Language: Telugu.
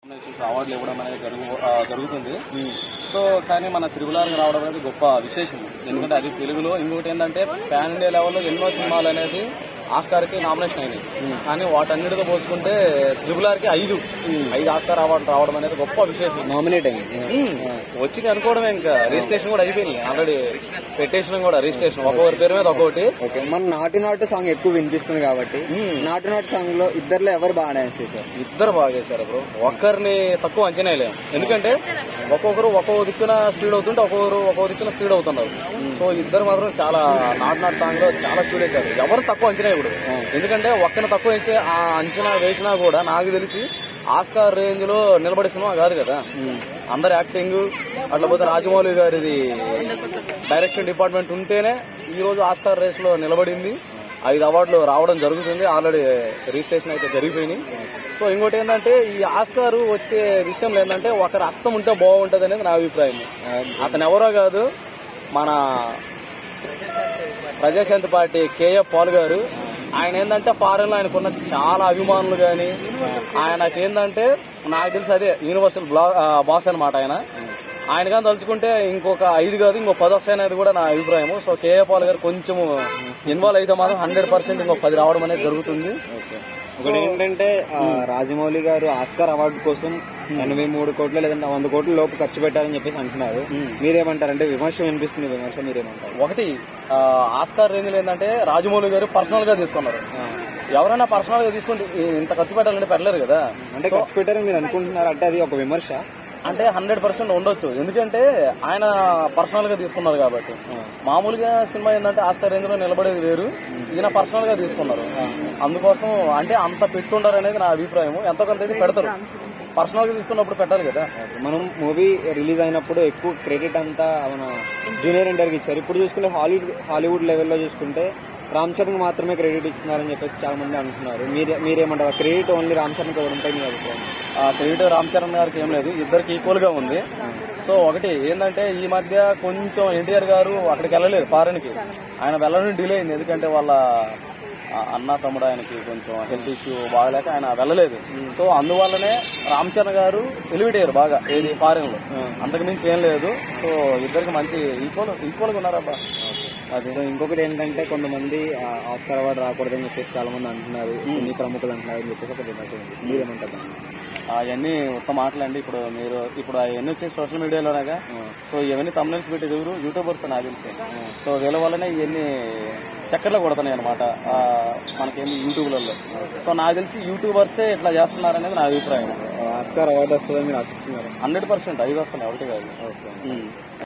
నామినేషన్స్ అవార్డులు ఇవ్వడం అనేది జరుగు ఆ, జరుగుతుంది సో కానీ మన త్రిపులార్కి రావడం అనేది గొప్ప విశేషం ఎందుకంటే అది తెలుగులో ఇంకోటి ఏంటంటే పాన్ ఇండియా లెవెల్లో ఎన్నో సినిమాలు అనేది ఆస్కార్కి నామినేషన్ అయినాయి కానీ వాటన్నిటితో పోల్చుకుంటే త్రిపులార్కి ఐదు ఐదు ఆస్కార్ అవార్డులు రావడం అనేది గొప్ప విశేషం నామినేట్ అయింది ఉమ్, వచ్చింది అనుకోవడమే ఇంకా రిజిస్ట్రేషన్ కూడా అయిపోయింది ఆల్రెడీ పెట్టేసిన కూడా రిజిస్ట్రేషన్ ఒక్కొక్కరి పేరు మీద ఒక్కొక్కటి ఓకే మన నాటు నాటు సాంగ్ ఎక్కువ వినిపిస్తుంది కాబట్టి నాటు నాటు సాంగ్ లో ఇద్దర్లో ఎవరు బాగా డాన్స్ చేశారు ఇద్దరు బాగా చేశారు బ్రో ఒక్కరిని తక్కువ అంచనా వేయలేం ఎందుకంటే ఒక్కొక్కరు ఒక్కొక్క దిక్కున స్పీడ్ అవుతుంటే ఒక్కొక్కరు ఒక్కొక్క దిక్కున స్పీడ్ అవుతున్నారు సో ఇద్దరు మాత్రం చాలా నాట్ నాట్ సాంగ్ లో చాలా స్పీడ్ వేశారు ఎవరు తక్కువ అంచనా ఇప్పుడు ఎందుకంటే ఒక్కరిని తక్కువ వేస్తే ఆ అంచనా వేసినా కూడా నాకు తెలిసి ఆస్కార్ రేంజ్ లో నిలబడే సినిమా కాదు కదా అందరు యాక్టింగ్ అట్లా పోతే రాజమౌళి గారిది డైరెక్షన్ డిపార్ట్మెంట్ ఉంటేనే ఈ రోజు ఆస్కార్ రేస్ లో నిలబడింది ఐదు అవార్డులు రావడం జరుగుతుంది ఆల్రెడీ రిజిస్ట్రేషన్ అయితే జరిగిపోయినాయి సో ఇంకోటి ఏంటంటే ఈ ఆస్కార్ వచ్చే విషయంలో ఏంటంటే ఒకరి హస్తం ఉంటే బాగుంటది అనేది నా అభిప్రాయం అతను ఎవరో కాదు మన ప్రజాశాంతి పార్టీ కేఎఫ్ పాల్ గారు ఆయన ఏంటంటే ఫారెన్ లో ఆయనకున్న చాలా అభిమానులు గాని ఆయనకి ఏంటంటే నాకు తెలిసి అదే యూనివర్సల్ బ్లా బాస్ అనమాట ఆయన ఆయన కానీ తలుచుకుంటే ఇంకొక ఐదు కాదు ఇంకో పది వస్తాయి అనేది కూడా నా అభిప్రాయం సో కేఏ పాల్ గారు కొంచెం ఇన్వాల్వ్ అయితే మాత్రం హండ్రెడ్ పర్సెంట్ ఇంకో పది రావడం అనేది జరుగుతుంది ఒకటి ఏంటంటే ఆ, రాజమౌళి గారు ఆస్కార్ అవార్డు కోసం ఎనభై మూడు కోట్లు లేదంటే వంద కోట్ల లోపు ఖర్చు పెట్టారని చెప్పేసి అంటున్నారు మీరేమంటారు అంటే విమర్శ వినిపిస్తుంది విమర్శ మీరేమంటారు ఒకటి ఆ, ఆస్కార్ రేంజ్ లో ఏంటంటే రాజమౌళి గారు పర్సనల్ గా తీసుకున్నారు ఎవరైనా పర్సనల్ గా తీసుకుంటే ఇంత ఖర్చు పెట్టాలంటే పెట్టలేరు కదా అంటే ఖర్చు పెట్టారని మీరు అనుకుంటున్నారు అంటే అది ఒక విమర్శ అంటే హండ్రెడ్ పర్సెంట్ ఉండొచ్చు ఎందుకంటే ఆయన పర్సనల్ గా తీసుకున్నారు కాబట్టి మామూలుగా సినిమా ఏంటంటే ఆస్కార్ రేంజ్ లో నిలబడేది వేరు ఈయన పర్సనల్ గా తీసుకున్నారు అందుకోసం అంటే అంత పెట్టుండారు అనేది నా అభిప్రాయం ఎంతో కొంత అయితే పెడతారు పర్సనల్ గా తీసుకున్నప్పుడు పెట్టాలి కదా మనం మూవీ రిలీజ్ అయినప్పుడు ఎక్కువ క్రెడిట్ అంతా మన జూనియర్ ఎన్టీఆర్కి ఇచ్చారు ఇప్పుడు చూసుకుంటే హాలీవుడ్ హాలీవుడ్ లెవెల్లో చూసుకుంటే రామ్ చరణ్ మాత్రమే క్రెడిట్ ఇస్తున్నారని చెప్పేసి చాలా మంది అంటున్నారు మీరే మీరేమంటారు క్రెడిట్ ఓన్లీ రామ్ చరణ్కి ఇవ్వడంపై మీ అభిప్రాయం ఆ క్రెడిట్ రామ్ చరణ్ గారికి ఏం లేదు ఇద్దరికి ఈక్వల్ గా ఉంది సో ఒకటి ఏంటంటే ఈ మధ్య కొంచెం ఎన్టీఆర్ గారు అక్కడికి వెళ్ళలేదు ఫారెన్ కి ఆయన వెళ్ళడం డిలే అయింది ఎందుకంటే వాళ్ళ ఆ, అన్న తమ్ముడు ఆయనకి కొంచెం హెల్త్ ఇష్యూ బాగలేక ఆయన వెళ్ళలేదు సో అందువల్లనే రామ్ చరణ్ గారు ఎలివేట్ అయ్యారు బాగా ఏది ఫారెన్ లో అంతకు మించి ఏం లేదు సో ఇద్దరికి మంచి ఈక్వల్ ఈక్వల్ గా ఉన్నారబ్బా అదే సో ఇంకొకటి ఏంటంటే కొంతమంది ఆ, ఆస్కార్ అవార్డు రాకూడదని చెప్పేసి చాలా మంది అంటున్నారు సినీ ప్రముఖులు అంటున్నారు అని చెప్పేసి ఒక విమర్శ వినిపిస్తుంది. మీరేమంటారు దాన్ని? అవన్నీ ఉత్తమ మాటలండి ఇప్పుడు మీరు ఇప్పుడు అవన్నీ వచ్చే సోషల్ మీడియాలోనేగా సో ఇవన్నీ తమిళన్స్ పెట్టేది ఎవరు యూట్యూబర్స్ నాకు తెలిసి సో వీళ్ళ వల్లనే ఇవన్నీ చక్కర్లు కొడుతున్నాయి అనమాట మనకేంది యూట్యూబ్లలో సో నాకు తెలిసి యూట్యూబర్సే ఇట్లా చేస్తున్నారనేది నా అభిప్రాయం ఆస్కార్ అవార్డు వస్తుందని మీరు ఆశిస్తున్నారు హండ్రెడ్ పర్సెంట్ ఐదు వస్తున్నాయి ఒకటి కాదు ఓకే ఉమ్.